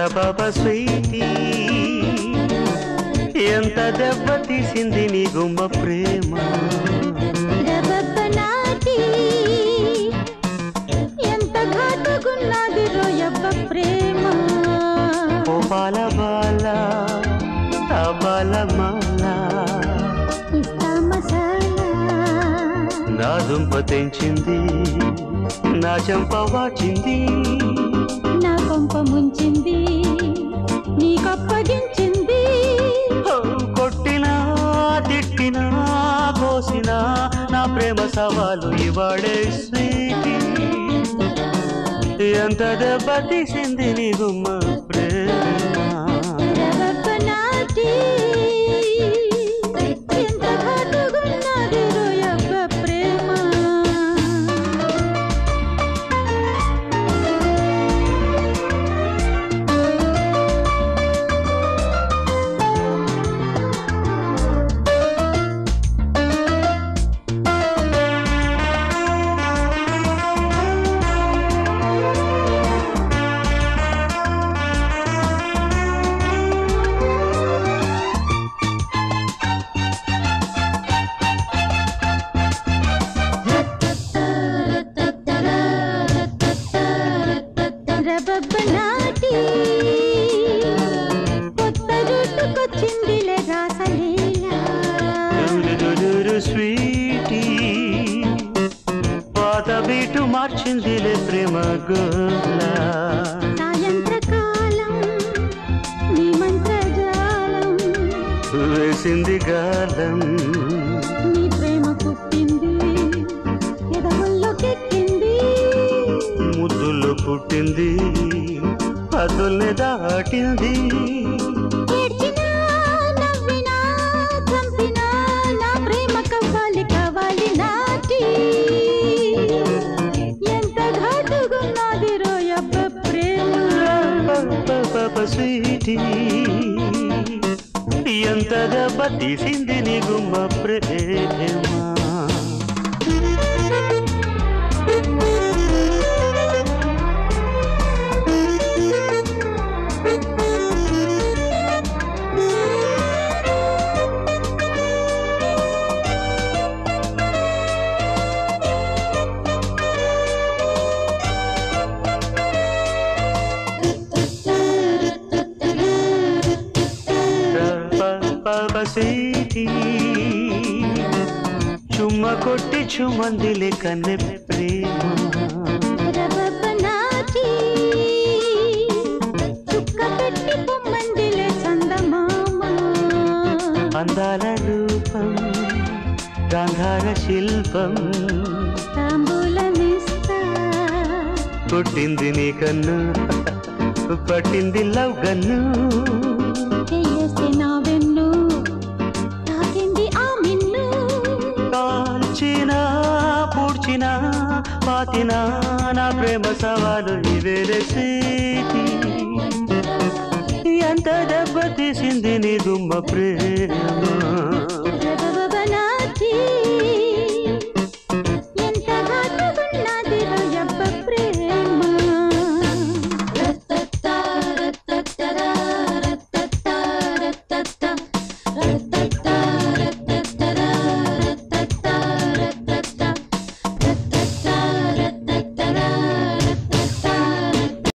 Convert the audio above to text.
రబాబ Sweety ఎంత దెబ్బ తీసింది నీ గుమ్మ ప్రేమ రబబ్బనాటి ఎంత ఘాటుగున్నది రోయబ్బ ప్రేమ ఓ బాల బాల ఆ బాల మాల ఇస్తా మసాలా నా దుంప తెంచింది నా చెంప వాచింది నా కొంప ముంచింది నీకప్పగించింది ఓ, కొట్టినా తిట్టినా కోసినా నా ప్రేమ సవాలు ఇవాడే స్వీటీ ఎంత దెబ్బ తీసింది నీ గుమ్మ ప్రేమ రబబ్బనాటి ఎంత ఘాటుగున్నది రోయబ్బ ప్రేమ రబబ్బనాటి కొత్త రూటుకొచ్చిందిలే రాసలీలా డురుడురురు స్వీటీ పాత బీటు మార్చిందిలే ప్రేమ గోలా సాయంత్రకాలం నీ మంత్రజాలం వేసింది గాలం నీ ప్రేమ పుట్టింది ఎదవుల్లోకెక్కింది ముద్దులు పుట్టింది పదుల్ని దాటింది ఏడ్చినా నవ్వినా చంపినా నా ప్రేమ కవ్వాలి కావాలి నాటి ఎంత ఘాటుగున్నది రోయబ్బ ప్రేమ స్వీటీ ఎంత దెబ్బ తీసింది నీ గుమ్మ ప్రేమ స్వీటీ చుమ్మ కొట్టి చుమందిలే కన్నె ప్రేమ రబబనాచి చుక్క పెట్టి పొమ్మందిలే చందమామ అందాల రూపం గాంధార శిల్పం తాంబూలమిస్తా పుట్టింది నీ కన్ను పట్టింది లవ్ గన్ను చెయ్యేస్తే నా వెన్ను తాకింది ఆ మిన్ను కాల్చిన పూడ్చిన పాతిన నా ప్రేమ సవాలు ఇవేరే సీతి ఎంత దెబ్బ తీసింది నీ దుమ్మ ప్రేమ